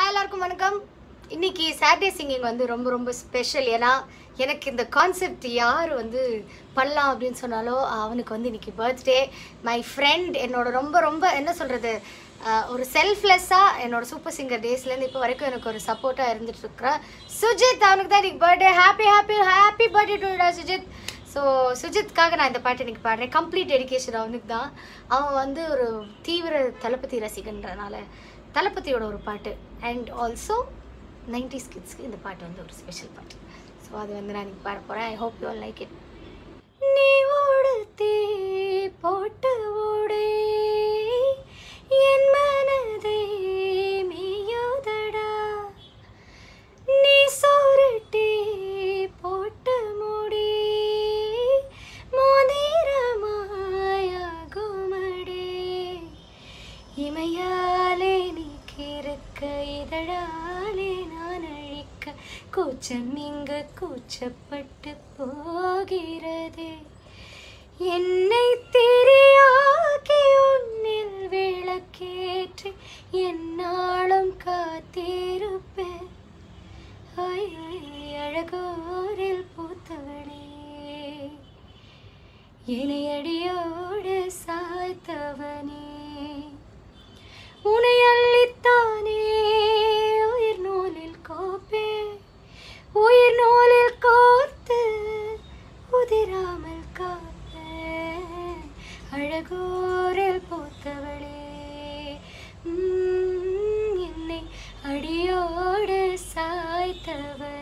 hi எல்லாருக்கும் வணக்கம் இன்னைக்கு சாட்டர்டே சிங்கிங் வந்து ரொம்ப ரொம்ப ஸ்பெஷல் ஏன்னா எனக்கு இந்த கான்செப்ட் யார் வந்து பண்ணலாம் அப்படின்னு சொன்னாலோ அவனுக்கு வந்து இன்னைக்கு பர்த்டே மை ஃப்ரெண்ட் என்னோட ரொம்ப ரொம்ப என்ன சொல்கிறது ஒரு செல்ஃப்லெஸ்ஸாக என்னோட சூப்பர் சிங்கர் டேஸ்லேருந்து இப்போ வரைக்கும் எனக்கு ஒரு சப்போர்ட்டாக இருந்துட்டு இருக்கிறேன் சுஜித் அவனுக்கு தான் இன்னைக்கு birthday happy happy happy birthday to Sujith so சுஜித்காக நான் இந்த பாட்டு இன்னைக்கு பாடுறேன் கம்ப்ளீட் டெடிகேஷன் அவனுக்கு தான் அவன் வந்து ஒரு தீவிர தளபதி ரசிகன்றனால தளபதியோட ஒரு பாட்டு அண்ட் ஆல்சோ நைன்டிஸ் கிட்ஸ்க்கு இந்த பாட்டு வந்து ஒரு ஸ்பெஷல் பாட்டு ஸோ அது வந்து நான் இன்னைக்கு பாட போகிறேன் I hope you all like it நீ ஓடுத்தே போட்டு ஓடே என் மனதை மேயோதடா நீ சோரட்டி போட்டு மூடி மோதிரமாயாகுமடே இமையாலே நீ கிறுக்க இதழாலே நான் அழிக்க கூச்சம் இங்கு கூச்சப்பட்டு போகிறதே என்னை திரியாக்கி உன்னில் விளக்கேற்றி என்னாலும் காத்திருப்பேன் ஐ, ஐ, அழகோரில் பூத்தவளே இணையடியோடு சாய்த்தவனே உனை அள்ளித்தானே உயிர் நூலில் கோப்பே உயிர் நூலில் கோர்த்து உதிராமல் காப்பே அழகோரில் பூத்தவளே உம், என்னை அடியோடு சாய்த்தவளே